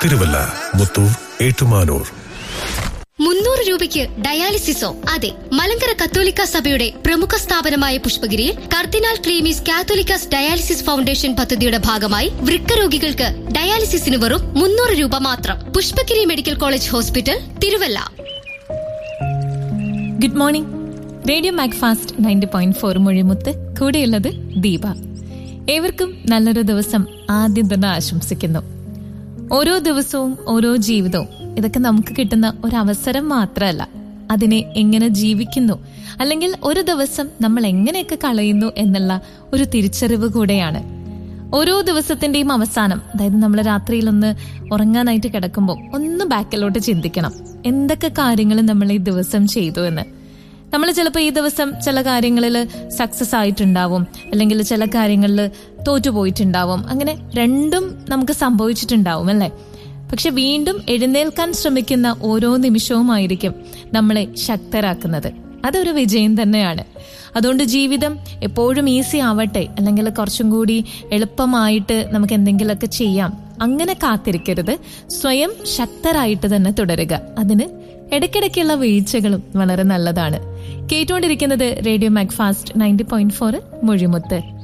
തിരുവല്ല മുത്തൂർ ഏറ്റുമാനൂർ മുന്നൂറ് രൂപയ്ക്ക് ഡയാലിസിസോ അതെ മലങ്കര കത്തോലിക്ക സഭയുടെ പ്രമുഖ സ്ഥാപനമായ പുഷ്പഗിരിയിൽ cardinal Cleemis catholicos dialysis foundation പദ്ധതിയുടെ ഭാഗമായി വൃക്ക രോഗികൾക്ക് ഡയാലിസിസിന് വെറും മുന്നൂറ് രൂപ മാത്രം Pushpagiri medical college hospital Thiruvalla good morning radio Macfast ninety point four മൊഴിമുത്ത് കൂടെയുള്ളത് ദീപ ഏവർക്കും നല്ലൊരു ദിവസം ആദ്യം തന്നെ ആശംസിക്കുന്നു ഓരോ ദിവസവും ഓരോ ജീവിതവും ഇതൊക്കെ നമുക്ക് കിട്ടുന്ന ഒരു അവസരം മാത്രമല്ല അതിനെ എങ്ങനെ ജീവിക്കുന്നു അല്ലെങ്കിൽ ഒരു ദിവസം നമ്മൾ എങ്ങനെയൊക്കെ കളയുന്നു എന്നുള്ള ഒരു തിരിച്ചറിവ് കൂടെയാണ് ഓരോ ദിവസത്തിന്റെയും അവസാനം അതായത് നമ്മൾ രാത്രിയിൽ ഒന്ന് ഉറങ്ങാനായിട്ട് കിടക്കുമ്പോൾ ഒന്ന് ബാക്കിലോട്ട് ചിന്തിക്കണം എന്തൊക്കെ കാര്യങ്ങൾ നമ്മൾ ഈ ദിവസം ചെയ്തു എന്ന് നമ്മൾ ചിലപ്പോൾ ഈ ദിവസം ചില കാര്യങ്ങളിൽ സക്സസ് ആയിട്ടുണ്ടാവും അല്ലെങ്കിൽ ചില കാര്യങ്ങളിൽ തോറ്റുപോയിട്ടുണ്ടാവും അങ്ങനെ രണ്ടും നമുക്ക് സംഭവിച്ചിട്ടുണ്ടാവും അല്ലേ പക്ഷെ വീണ്ടും എഴുന്നേൽക്കാൻ ശ്രമിക്കുന്ന ഓരോ നിമിഷവുമായിരിക്കും നമ്മളെ ശക്തരാക്കുന്നത് അതൊരു വിജയം തന്നെയാണ് അതുകൊണ്ട് ജീവിതം എപ്പോഴും ഈസി ആവട്ടെ അല്ലെങ്കിൽ കുറച്ചും കൂടി എളുപ്പമായിട്ട് നമുക്ക് എന്തെങ്കിലുമൊക്കെ ചെയ്യാം അങ്ങനെ കാത്തിരിക്കരുത് സ്വയം ശക്തരായിട്ട് തന്നെ തുടരുക അതിന് ഇടയ്ക്കിടയ്ക്കുള്ള വീഴ്ചകളും വളരെ നല്ലതാണ് കേട്ടുകൊണ്ടിരിക്കുന്നത് radio Macfast ninety point four മൊഴിമുത്ത്